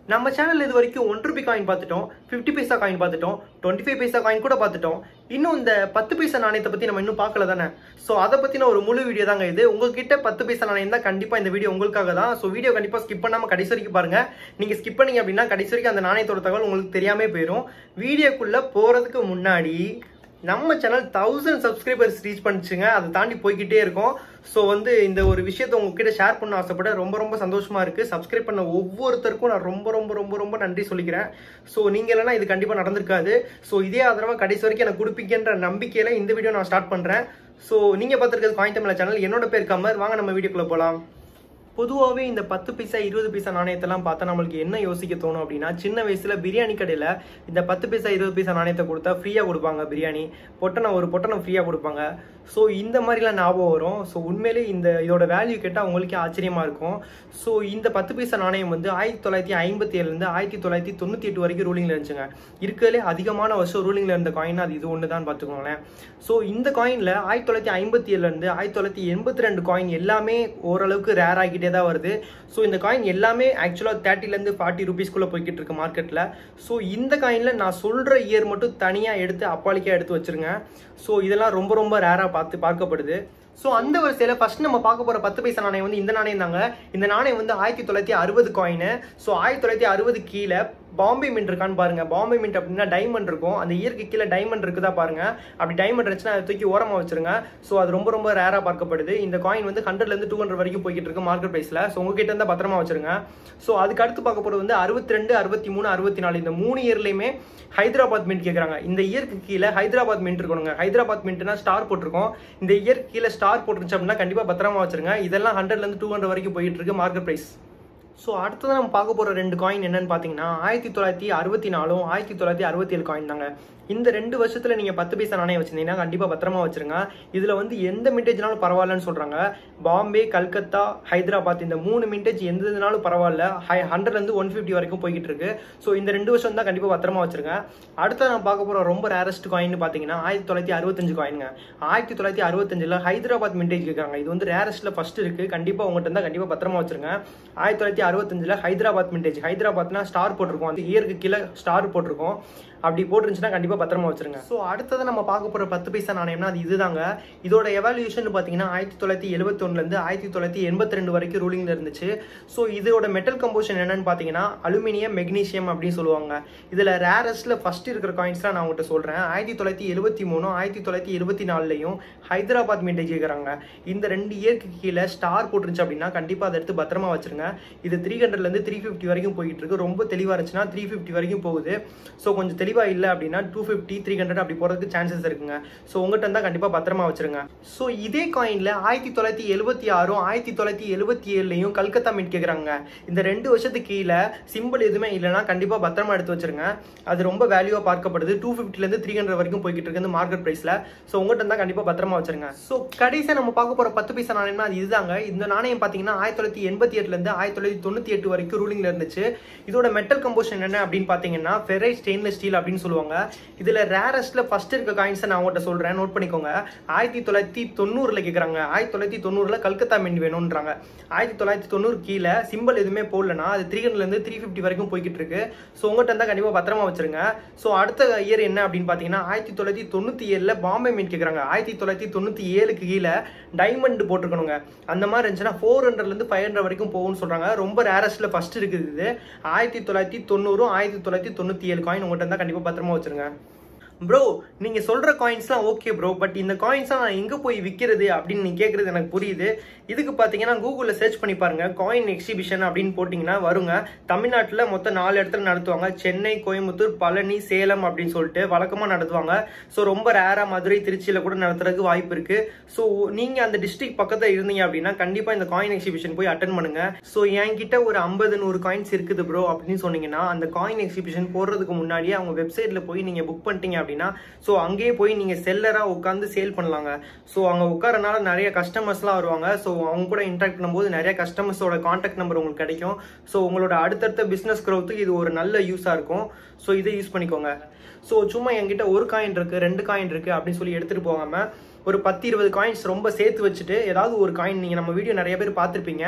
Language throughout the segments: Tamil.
நம்ம சேனல் இது வரைக்கும் ஒன் ருபி காயின் பார்த்துட்டோம் ஃபிஃப்டி பைசா காயின் பார்த்துட்டோம் டுவெண்ட்டி ஃபைவ் பைசா காயின் கூட பார்த்துட்டோம் இன்னும் இந்த பத்து பைசா நாணயத்தை பற்றி நம்ம இன்னும் பார்க்கல தானே ஸோ அதை பற்றின ஒரு முழு வீடியோ தாங்க இது உங்ககிட்ட பத்து பைசா நாணயம் தான் கண்டிப்பாக இந்த வீடியோ உங்களுக்காக தான் ஸோ வீடியோ கண்டிப்பாக ஸ்கிப் பண்ணாமல் கடைசி வரைக்கும் பாருங்க நீங்கள் ஸ்கிப் பண்ணீங்க அப்படின்னா கடைசி வரைக்கும் அந்த நாணயத்தோட தகவல் உங்களுக்கு தெரியாமே போயிடும் வீடியோக்குள்ளே போகிறதுக்கு முன்னாடி நம்ம சேனல் தௌசண்ட் சப்ஸ்கிரைபர்ஸ் ரீச் பண்ணிச்சுங்க அதை தாண்டி போய்கிட்டே இருக்கோம் ஸோ வந்து இந்த ஒரு விஷயத்தை உங்ககிட்ட ஷேர் பண்ண ஆசைப்பட ரொம்ப ரொம்ப சந்தோஷமா இருக்கு சப்ஸ்கிரைப் பண்ண ஒவ்வொருத்தருக்கும் நான் ரொம்ப ரொம்ப ரொம்ப ரொம்ப நன்றி சொல்லிக்கிறேன் ஸோ நீங்க இல்லைன்னா இது கண்டிப்பாக நடந்திருக்காது ஸோ இதே ஆதரவா கடைசி வரைக்கும் எனக்கு கொடுப்பீங்கன்ற நம்பிக்கையில இந்த வீடியோ நான் ஸ்டார்ட் பண்றேன் ஸோ நீங்க பார்த்துருக்கிறது காயின் தமிழ் சேனல் என்னோட பேர் கமர் வாங்க நம்ம வீடியோக்குள்ள போகலாம் பொதுவாகவே இந்த பத்து பைசா இருபது பைசா நாணயத்தெல்லாம் பார்த்தா நம்மளுக்கு என்ன யோசிக்க தோணும் அப்படின்னா சின்ன வயசுல பிரியாணி கடையில் இந்த பத்து பைசா இருபது பைசா நாணயத்தை கொடுத்தா ஃப்ரீயாக கொடுப்பாங்க பிரியாணி பொட்டணம் ஒரு பொட்டணம் ஃப்ரீயாக கொடுப்பாங்க ஸோ இந்த மாதிரிலாம் ஞாபகம் வரும் ஸோ உண்மையிலே இந்த இதோட வேல்யூ கேட்டால் உங்களுக்கே ஆச்சரியமா இருக்கும் ஸோ இந்த பத்து பைசா நாணயம் வந்து ஆயிரத்தி தொள்ளாயிரத்தி ஐம்பத்தி ஏழுலேருந்து ஆயிரத்தி தொள்ளாயிரத்தி தொண்ணூற்றி எட்டு வரைக்கும் ரூலிங்கில் இருந்துச்சுங்க இருக்கிறதுலே அதிகமான வருஷம் ரூலிங்கில் இருந்த காயின் அது இது ஒன்று தான் பார்த்துக்கோங்களேன் ஸோ இந்த காயினில் ஆயிரத்தி தொள்ளாயிரத்தி ஐம்பத்தி ஏழுலேருந்து ஆயிரத்தி தொள்ளாயிரத்தி எண்பத்தி ரெண்டு காயின் எல்லாமே ஓரளவுக்கு ரேர் ஆகிட்டே தான் வருது ஸோ இந்த காயின் எல்லாமே ஆக்சுவலாக தேர்ட்டிலேருந்து ஃபார்ட்டி ருபீஸ்க்குள்ளே போய்கிட்டு இருக்கு மார்க்கெட்டில் ஸோ இந்த காயினில் நான் சொல்கிற இயர் மட்டும் தனியாக எடுத்து அப்பாலிக்காக எடுத்து வச்சிருங்க ஸோ இதெல்லாம் ரொம்ப ரொம்ப ரேராக பார்த்து பார்க்கப்படுது ஸோ அந்த வரிசையில் ஃபர்ஸ்ட் நம்ம பார்க்க போகிற பத்து பைசா நாணயம் வந்து இந்த நாணயம் தாங்க இந்த நாணயம் வந்து ஆயிரத்தி தொள்ளாயிரத்தி அறுபது காயின் ஸோ ஆயிரத்தி தொள்ளாயிரத்தி அறுபது கீழே பாம்பே மின்ட் இருக்கான்னு பாருங்க பாம்பே மின்ட் அப்படின்னா டைமண்ட் இருக்கும் அந்த இயற்கை கீழே டைமண்ட் இருக்குதா பாருங்க அப்படி டைமண்ட் இருந்துச்சுன்னா அதை தூக்கி ஓரமா வச்சிருங்க ஸோ அது ரொம்ப ரொம்ப ரேரா பார்க்கப்படுது இந்த காயின் வந்து ஹண்ட்ரட்ல இருந்து டூ ஹண்ட்ரட் வரைக்கும் போய்கிட்டு இருக்கு மார்க்கெட் பிரைஸ்ல ஸோ உங்ககிட்ட இருந்தா பத்திரமா வச்சிருங்க ஸோ அதுக்கு அடுத்து பார்க்க போறது வந்து அறுபத்தி ரெண்டு அறுபத்தி மூணு அறுபத்தி நாலு இந்த மூணு இயர்லயுமே ஹைதராபாத் மின்ட் கேட்குறாங்க இந்த இயருக்கு கீழே ஹைதராபாத் மின்ட் இருக்கணுங்க ஹைதராபாத் மின்ட்னா ஸ்டார் போட்டிருக்கோம் இந்த இயருக்கு கீழே ஸ்டார் போட்டுருச்சு அப்படின்னா கண்டிப்பா பத்திரமா வச்சிருங்க இதெல்லாம் ஹண்ட்ரட்ல இருந்து டூ ஹண்ட்ரட் வரைக்கும் போயிட்டு இருக்கு மார்க்கெட் பிரைஸ் ஸோ அடுத்ததான் நம்ம பார்க்க போகிற ரெண்டு காயின் என்னன்னு பார்த்தீங்கன்னா ஆயிரத்தி தொள்ளாயிரத்தி அறுபத்தி நாலும் ஆயிரத்தி தொள்ளாயிரத்தி அறுபத்தி ஏழு காயின் தாங்க இந்த ரெண்டு வருஷத்துல நீங்க பத்து பைசா நாணயம் வச்சிருந்தீங்கன்னா கண்டிப்பா பத்திரமா வச்சிருங்க இதுல வந்து எந்த மின்டேஜ்னாலும் பரவாயில்லன்னு சொல்றாங்க பாம்பே கல்கத்தா ஹைதராபாத் இந்த மூணு மின்டேஜ் எந்த இதுனாலும் பரவாயில்ல ஹை ஹண்ட்ரட்ல இருந்து ஒன் ஃபிஃப்டி வரைக்கும் போய்கிட்டு இருக்கு ஸோ இந்த ரெண்டு வருஷம் தான் கண்டிப்பா பத்திரமா வச்சிருங்க அடுத்த நான் பார்க்க போற ரொம்ப ரேரஸ்ட் காயின் பாத்தீங்கன்னா ஆயிரத்தி தொள்ளாயிரத்தி அறுபத்தஞ்சு காயினுங்க ஆயிரத்தி தொள்ளாயிரத்தி அறுபத்தஞ்சுல ஹைதராபாத் மின்டேஜ் கேட்கறாங்க இது வந்து ரேரஸ்ட்ல ஃபர்ஸ்ட் இருக்கு கண்டிப்பா உங்கள்கிட்ட இருந்தா கண்டிப்பா பத்திரமா வச்சிருங்க ஆயிரத்தி தொள்ளாயிரத்தி அறுபத்தஞ்சுல ஹைதராபாத் மின்டேஜ் ஹைதராபாத்னா ஸ்டார் போட்டிருக்கோம் அந்த இயருக்கு கீழே ஸ்டார் போட்டிருக்கோம் அப்படி போட்டுருந்துச்சுன்னா கண்டிப்பா பத்திரமா வச்சிருங்க ஸோ அடுத்தது நம்ம பார்க்க போற பத்து பைசா நாணயம்னா அது இதுதாங்க இதோட எவாலுவேஷன் பார்த்தீங்கன்னா ஆயிரத்தி தொள்ளாயிரத்தி எழுபத்தொன்னுல இருந்து ஆயிரத்தி தொள்ளாயிரத்தி எண்பத்தி ரெண்டு வரைக்கும் ரூலிங்ல இருந்துச்சு ஸோ இதோட மெட்டல் கம்போஷன் என்னன்னு பார்த்தீங்கன்னா அலுமினியம் மெக்னீசியம் அப்படின்னு சொல்லுவாங்க இதுல ரேரஸ்ட்ல ஃபர்ஸ்ட் இருக்கிற காயின்ஸ் நான் உங்கள்கிட்ட சொல்றேன் ஆயிரத்தி தொள்ளாயிரத்தி எழுபத்தி மூணு ஆயிரத்தி தொள்ளாயிரத்தி இருபத்தி நாலுலையும் ஹைதராபாத் மின்டேஜ் கேட்குறாங்க இந்த ரெண்டு இயருக்கு கீழே ஸ்டார் போட்டுருச்சு அப்படின்னா கண்டிப்பா அதை எடுத்து பத்திரமா வச்சிருங்க இது த்ரீ ஹண்ட்ரட்ல இருந்து த்ரீ ஃபிஃப்டி வரைக்கும் போயிட்டு இருக்கு ரொம்ப தெளிவா இருந்துச்சுன்னா த்ரீ ஃபிஃப்டி வரைக்கும் போகுது ஸோ கொஞ்சம் தெளிவா இல்லை அப்படின்னா டூ ஃபிஃப்டி த்ரீ ஹண்ட்ரட் அப்படி போறதுக்கு சான்சஸ் இருக்குங்க ஸோ உங்கள்கிட்ட இருந்தால் கண்டிப்பா பத்திரமா வச்சிருங்க ஸோ இதே காயின்ல ஆயிரத்தி தொள்ளாயிரத்தி எழுபத்தி ஆறும் ஆயிரத்தி தொள்ளாயிரத்தி எழுபத்தி ஏழுலையும் கல்கத்தா மின்ட் கேட்குறாங்க இந்த ரெண்டு வருஷத்துக்கு கீழே சிம்பிள் எதுவுமே இல்லைன்னா கண்டிப்பா பத்திரமா எடுத்து வச்சிருங்க அது ரொம்ப வேல்யூவா பார்க்கப்படுது டூ ஃபிஃப்டிலேருந்து த்ரீ ஹண்ட்ரட் வரைக்கும் போய்கிட்டு இருக்கு மார்க்கெட் பிரைஸ்ல ஸோ உங்கள்கிட்ட இருந்தால் கண்டிப்பா பத்திரமா வச்சிருங்க ஸோ கடைசியாக நம்ம பார்க்க போற பத்து பைசா நாணயம்னா அது இதுதாங்க இந்த நாணயம் பார்த்தீங்கன்னா ஆயிரத்தி தொள்ளாயிரத்தி எண்பத்தி எட்டுல இருந்து ஆயிரத்தி தொள்ளாயிரத்தி தொண்ணூத்தி எட்டு வரைக்கும் ரூலிங்ல இருந்துச்சு இதோட மெட்டல் கம்போஷன் என்ன அப்படின்னு பார்த்தீங்கன்னா ஃபெரை ஸ்டெயின்லெஸ் ஸ்டீல் அப்படின்னு சொல்லுவாங்க இதுல ரேரஸ்ட்ல ஃபர்ஸ்ட் இருக்க காயின்ஸை நான் உங்கள்கிட்ட சொல்றேன் நோட் பண்ணிக்கோங்க ஆயிரத்தி தொள்ளாயிரத்தி தொண்ணூறுல கேட்குறாங்க ஆயிரத்தி தொள்ளாயிரத்தி தொண்ணூறுல கல்கத்தா மின் வேணும்ன்றாங்க ஆயிரத்தி தொள்ளாயிரத்தி தொண்ணூறு கீழே சிம்பிள் எதுவுமே போடலனா அது த்ரீ ஹண்ட்ரட்ல இருந்து த்ரீ ஃபிஃப்டி வரைக்கும் போய்கிட்டு இருக்கு ஸோ உங்கள்கிட்ட இருந்தால் கண்டிப்பாக பத்திரமா வச்சிருங்க ஸோ அடுத்த இயர் என்ன அப்படின்னு பார்த்தீங்கன்னா ஆயிரத்தி தொள்ளாயிரத்தி தொண்ணூத்தி ஏழுல பாம்பே மீன் கேட்குறாங்க ஆயிரத்தி தொள்ளாயிரத்தி தொண்ணூத்தி ஏழுக்கு கீழே டைமண்ட் போட்டிருக்கணுங்க அந்த மாதிரி இருந்துச்சுன்னா ஃபோர் ஹண்ட்ரட்ல இருந்து ஃபைவ் ஹண்ட்ரட் வரைக்கும் போகும்னு சொல்றாங்க ரொம்ப ரேரஸ்ட்ல ஃபர்ஸ்ட் இருக்குது இது ஆயிரத்தி தொள்ளாயிரத்தி தொண்ணூறும் ஆயிரத்தி தொள்ளாயிரத்தி தொண்ணூத்தி ஏழு காயின் உங்கள்கிட்ட இருந்தால் கண்டிப்பாக பத்திரமா வச்சிருங்க ப்ரோ நீங்க சொல்ற காயின்ஸ்லாம் ஓகே ப்ரோ பட் இந்த காயின்ஸ்லாம் நான் எங்க போய் விற்கிறது அப்படின்னு நீங்க கேட்கறது எனக்கு புரியுது இதுக்கு பாத்தீங்கன்னா கூகுள்ல சர்ச் பண்ணி பாருங்க காயின் எக்ஸிபிஷன் அப்படின்னு போட்டீங்கன்னா வருங்க தமிழ்நாட்டுல மொத்தம் நாலு இடத்துல நடத்துவாங்க சென்னை கோயம்புத்தூர் பழனி சேலம் அப்படின்னு சொல்லிட்டு வழக்கமா நடத்துவாங்க ஸோ ரொம்ப ரேரா மதுரை திருச்சியில கூட நடத்துறதுக்கு வாய்ப்பு இருக்கு ஸோ நீங்க அந்த டிஸ்ட்ரிக்ட் பக்கத்துல இருந்தீங்க அப்படின்னா கண்டிப்பா இந்த காயின் எக்ஸிபிஷன் போய் அட்டன் பண்ணுங்க ஸோ என்கிட்ட ஒரு ஐம்பது நூறு காயின்ஸ் இருக்குது ப்ரோ அப்படின்னு சொன்னீங்கன்னா அந்த காயின் எக்ஸிபிஷன் போடுறதுக்கு முன்னாடியே அவங்க வெப்சைட்ல போய் நீங்க புக் பண்ணிட்டீங்க அப்படின்னா ஸோ அங்கேயே போய் நீங்கள் செல்லராக உட்காந்து சேல் பண்ணலாங்க ஸோ அங்கே உட்காரனால நிறைய கஸ்டமர்ஸ்லாம் வருவாங்க ஸோ அவங்க கூட இன்ட்ராக்ட் பண்ணும்போது நிறைய கஸ்டமர்ஸோட காண்டாக்ட் நம்பர் உங்களுக்கு கிடைக்கும் ஸோ உங்களோட அடுத்தடுத்த பிஸ்னஸ் க்ரோத்துக்கு இது ஒரு நல்ல யூஸாக இருக்கும் ஸோ இதை யூஸ் பண்ணிக்கோங்க ஸோ சும்மா என்கிட்ட ஒரு காயின் இருக்குது ரெண்டு காயின் இருக்குது அப்படின்னு சொல்லி எடுத்துகிட்டு போகாமல் ஒரு பத்து இருபது காயின்ஸ் ரொம்ப சேர்த்து வச்சுட்டு ஏதாவது ஒரு காயின் நீங்கள் நம்ம வீடியோ நிறைய பேர் பார்த்துருப்பீங்க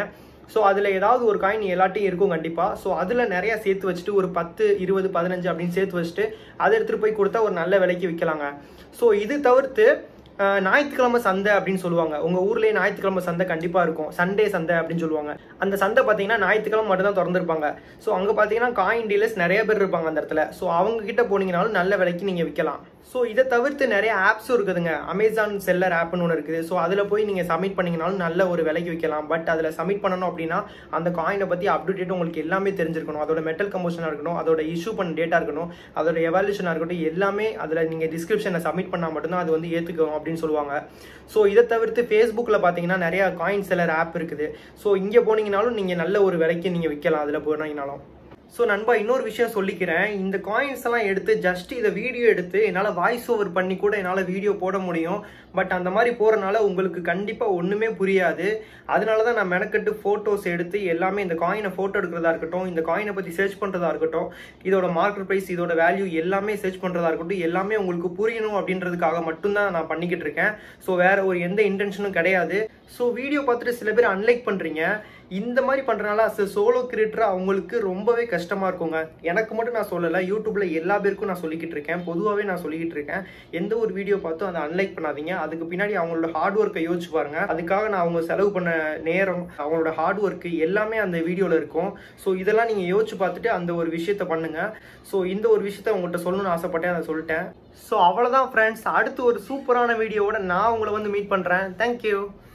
ஸோ அதில் ஏதாவது ஒரு காயின் எல்லாட்டையும் இருக்கும் கண்டிப்பாக ஸோ அதில் நிறையா சேர்த்து வச்சுட்டு ஒரு பத்து இருபது பதினஞ்சு அப்படின்னு சேர்த்து வச்சுட்டு அதை எடுத்துகிட்டு போய் கொடுத்தா ஒரு நல்ல விலைக்கு விற்கலாங்க ஸோ இது தவிர்த்து அஹ், ஞாயிற்றுக்கிழமை சந்தை அப்படின்னு சொல்லுவாங்க உங்கள் ஊர்லேயே ஞாயிற்றுக்கிழமை சந்தை கண்டிப்பாக இருக்கும் சண்டே சந்தை அப்படின்னு சொல்லுவாங்க அந்த சந்தை பார்த்தீங்கன்னா ஞாயிற்றுக்கிழமை மட்டும் தான் திறந்துருப்பாங்க ஸோ அங்கே பார்த்தீங்கன்னா காயின் டீலர்ஸ் நிறைய பேர் இருப்பாங்க அந்த இடத்துல ஸோ அவங்க கிட்ட போனீங்கனாலும் நல்ல விலைக்கு நீங்கள் விற்கலாம் ஸோ இதை தவிர்த்து நிறைய ஆப்ஸும் இருக்குதுங்க அமேசான் செல்லர் ஆப்னு ஒன்று இருக்குது ஸோ அதில் போய் நீங்கள் சப்மிட் பண்ணீங்கனாலும் நல்ல ஒரு விலைக்கு விற்கலாம் பட் அதில் சப்மிட் பண்ணணும் அப்படின்னா அந்த காயினை பற்றி அப்டேட் உங்களுக்கு எல்லாமே தெரிஞ்சிருக்கணும் அதோட மெட்டல் கம்போஷனாக இருக்கணும் அதோட இஷ்யூ பண்ண டேட்டா இருக்கணும் அதோட எவாலுஷனாக இருக்கட்டும் எல்லாமே அதில் நீங்கள் டிஸ்கிரிப்ஷனில் சப்மிட் பண்ணால் மட்டும்தான் அது வந்து ஏற்றுக்கும் அப்படின்னு சொல்லுவாங்க ஸோ இதை தவிர்த்து ஃபேஸ்புக்கில் பார்த்தீங்கன்னா நிறைய காயின் செல்லர் ஆப் இருக்குது ஸோ இங்கே போனீங்கனாலும் நீங்கள் நல்ல ஒரு விலைக்கு நீங்கள் விற்கலாம் அதில் போனீங்கனாலும் ஸோ நண்பா இன்னொரு விஷயம் சொல்லிக்கிறேன் இந்த காயின்ஸ் எல்லாம் எடுத்து ஜஸ்ட் இதை வீடியோ எடுத்து என்னால் வாய்ஸ் ஓவர் பண்ணி கூட என்னால் வீடியோ போட முடியும் பட் அந்த மாதிரி போகிறனால உங்களுக்கு கண்டிப்பாக ஒன்றுமே புரியாது அதனால தான் நான் மெனக்கெட்டு ஃபோட்டோஸ் எடுத்து எல்லாமே இந்த காயினை ஃபோட்டோ எடுக்கிறதா இருக்கட்டும் இந்த காயினை பற்றி சர்ச் பண்ணுறதா இருக்கட்டும் இதோட மார்க்கெட் ப்ரைஸ் இதோட வேல்யூ எல்லாமே சர்ச் பண்ணுறதா இருக்கட்டும் எல்லாமே உங்களுக்கு புரியணும் அப்படின்றதுக்காக மட்டும்தான் நான் பண்ணிக்கிட்டு இருக்கேன் ஸோ வேற ஒரு எந்த இன்டென்ஷனும் கிடையாது ஸோ வீடியோ பார்த்துட்டு சில பேர் அன்லைக் பண்ணுறீங்க இந்த மாதிரி பண்ணுறனால அஸ் சோலோ கிரியேட்டராக அவங்களுக்கு ரொம்பவே கஷ்டமாக இருக்குங்க எனக்கு மட்டும் நான் சொல்லலை யூடியூப்ல எல்லா பேருக்கும் நான் சொல்லிக்கிட்டு இருக்கேன் பொதுவாகவே நான் சொல்லிக்கிட்டு இருக்கேன் எந்த ஒரு வீடியோ பார்த்தும் அதை அன்லைக் பண்ணாதீங்க அதுக்கு பின்னாடி அவங்களோட ஹார்ட் ஒர்க்கை யோசிச்சு பாருங்க அதுக்காக நான் அவங்க செலவு பண்ண நேரம் அவங்களோட ஹார்ட் ஒர்க்கு எல்லாமே அந்த வீடியோவில் இருக்கும் ஸோ இதெல்லாம் நீங்கள் யோசிச்சு பார்த்துட்டு அந்த ஒரு விஷயத்த பண்ணுங்க ஸோ இந்த ஒரு விஷயத்த உங்கள்கிட்ட சொல்லணும்னு ஆசைப்பட்டேன் அதை சொல்லிட்டேன் ஸோ அவ்வளோதான் ஃப்ரெண்ட்ஸ் அடுத்து ஒரு சூப்பரான வீடியோவோட நான் உங்களை வந்து மீட் பண்ணுறேன் தேங்க்யூ